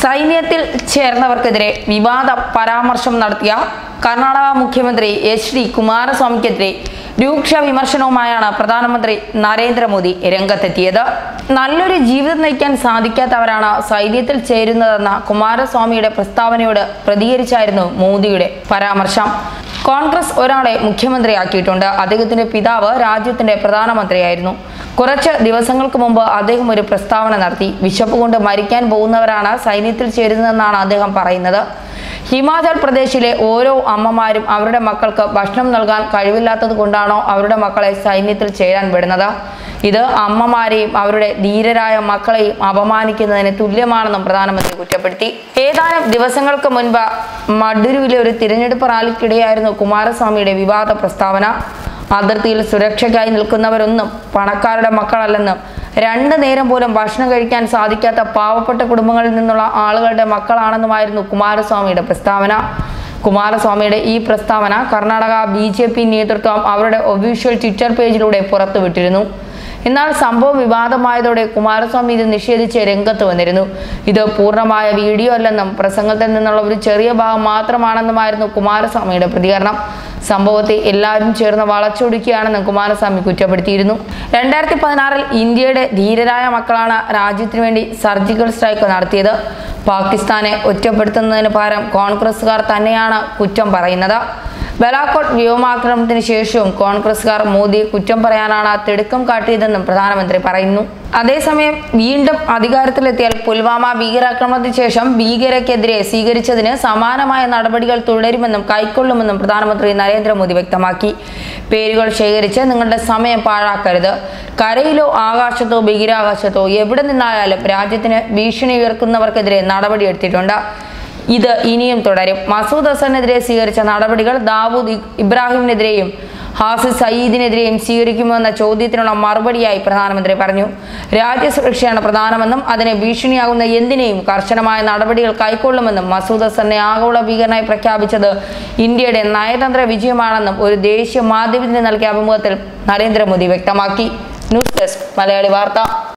സൈന്യത്തിൽ ചേർന്നവർക്കെതിരെ വിവാദ പരാമർശം നടത്തിയ കർണാടക മുഖ്യമന്ത്രി എച്ച് ഡി കുമാരസ്വാമിക്കെതിരെ രൂക്ഷ വിമർശനവുമായാണ് പ്രധാനമന്ത്രി നരേന്ദ്രമോദി രംഗത്തെത്തിയത് നല്ലൊരു ജീവിതം നയിക്കാൻ സാധിക്കാത്തവരാണ് സൈന്യത്തിൽ ചേരുന്നതെന്ന കുമാരസ്വാമിയുടെ പ്രസ്താവനയോട് പ്രതികരിച്ചായിരുന്നു മോദിയുടെ പരാമർശം കോൺഗ്രസ് ഒരാളെ മുഖ്യമന്ത്രിയാക്കിയിട്ടുണ്ട് അദ്ദേഹത്തിന്റെ പിതാവ് രാജ്യത്തിന്റെ പ്രധാനമന്ത്രിയായിരുന്നു കുറച്ച് ദിവസങ്ങൾക്ക് മുമ്പ് അദ്ദേഹം ഒരു പ്രസ്താവന നടത്തി വിശപ്പ് കൊണ്ട് മരിക്കാൻ പോകുന്നവരാണ് സൈന്യത്തിൽ ചേരുന്നതെന്നാണ് അദ്ദേഹം പറയുന്നത് ഹിമാചൽ പ്രദേശിലെ ഓരോ അമ്മമാരും അവരുടെ മക്കൾക്ക് ഭക്ഷണം നൽകാൻ കഴിവില്ലാത്തത് കൊണ്ടാണോ അവരുടെ മക്കളെ സൈന്യത്തിൽ ചേരാൻ വിടുന്നത് ഇത് അമ്മമാരെയും അവരുടെ ധീരരായ മക്കളെയും അപമാനിക്കുന്നതിന് തുല്യമാണെന്നും പ്രധാനമന്ത്രി കുറ്റപ്പെടുത്തി ഏതാനും ദിവസങ്ങൾക്ക് മുൻപ് മഡുരുവിലെ ഒരു തിരഞ്ഞെടുപ്പ് റാലിക്കിടെയായിരുന്നു കുമാരസ്വാമിയുടെ വിവാദ പ്രസ്താവന അതിർത്തിയിൽ സുരക്ഷയ്ക്കായി നിൽക്കുന്നവരൊന്നും പണക്കാരുടെ മക്കളല്ലെന്നും രണ്ട് നേരം പോലും ഭക്ഷണം കഴിക്കാൻ സാധിക്കാത്ത പാവപ്പെട്ട കുടുംബങ്ങളിൽ നിന്നുള്ള ആളുകളുടെ മക്കളാണെന്നുമായിരുന്നു കുമാരസ്വാമിയുടെ പ്രസ്താവന കുമാരസ്വാമിയുടെ ഈ പ്രസ്താവന കർണാടക ബി ജെ പി നേതൃത്വം അവരുടെ ഒഫീഷ്യൽ ട്വിറ്റർ പേജിലൂടെ പുറത്തുവിട്ടിരുന്നു എന്നാൽ സംഭവം വിവാദമായതോടെ കുമാരസ്വാമി ഇത് നിഷേധിച്ച് രംഗത്ത് വന്നിരുന്നു ഇത് പൂർണ്ണമായ വീഡിയോ അല്ലെന്നും പ്രസംഗത്തിൽ നിന്നുള്ള ഒരു ചെറിയ ഭാഗം മാത്രമാണെന്നുമായിരുന്നു കുമാരസ്വാമിയുടെ പ്രതികരണം സംഭവത്തെ എല്ലാവരും ചേർന്ന് വളച്ചൊടുക്കുകയാണെന്നും കുമാരസ്വാമി കുറ്റപ്പെടുത്തിയിരുന്നു രണ്ടായിരത്തി പതിനാറിൽ ഇന്ത്യയുടെ ധീരരായ മക്കളാണ് രാജ്യത്തിനു വേണ്ടി സർജിക്കൽ സ്ട്രൈക്ക് നടത്തിയത് പാകിസ്ഥാനെ ഒറ്റപ്പെടുത്തുന്നതിന് പകരം കോൺഗ്രസുകാർ തന്നെയാണ് കുറ്റം പറയുന്നത് ബലാക്കോട്ട് വ്യോമാക്രമണത്തിന് ശേഷവും കോൺഗ്രസുകാർ മോദിയെ കുറ്റം പറയാനാണ് തിടുക്കം കാട്ടിയതെന്നും പ്രധാനമന്ത്രി പറയുന്നു അതേസമയം വീണ്ടും അധികാരത്തിലെത്തിയാൽ പുൽവാമ ഭീകരാക്രമണത്തിന് ശേഷം ഭീകരക്കെതിരെ സ്വീകരിച്ചതിന് സമാനമായ നടപടികൾ തുടരുമെന്നും കൈക്കൊള്ളുമെന്നും പ്രധാനമന്ത്രി നരേന്ദ്രമോദി വ്യക്തമാക്കി പേരുകൾ ശേഖരിച്ച് നിങ്ങളുടെ സമയം പാഴാക്കരുത് കരയിലോ ആകാശത്തോ ബഹിരാകാശത്തോ എവിടെ നിന്നായാലും രാജ്യത്തിന് ഭീഷണി ഉയർത്തുന്നവർക്കെതിരെ നടപടിയെടുത്തിട്ടുണ്ട് ഇത് ഇനിയും തുടരും മസൂദ് അസറിനെതിരെ സ്വീകരിച്ച നടപടികൾ ദാവൂദ് ഇ- ഇബ്രാഹിമിനെതിരെയും ഹാസിസ് സയ്യിദിനെതിരെയും സ്വീകരിക്കുമോ എന്ന ചോദ്യത്തിനുള്ള മറുപടിയായി പ്രധാനമന്ത്രി പറഞ്ഞു രാജ്യസുരക്ഷയാണ് പ്രധാനമെന്നും അതിനെ ഭീഷണിയാകുന്ന എന്തിനേയും കർശനമായ നടപടികൾ കൈക്കൊള്ളുമെന്നും മസൂദ് അസറിനെ ആഗോള ഭീകരനായി പ്രഖ്യാപിച്ചത് ഇന്ത്യയുടെ നയതന്ത്ര വിജയമാണെന്നും ഒരു ദേശീയ മാധ്യമത്തിന് നൽകിയ അഭിമുഖത്തിൽ നരേന്ദ്രമോദി വ്യക്തമാക്കി ന്യൂസ് ഡെസ്ക് മലയാളി വാർത്ത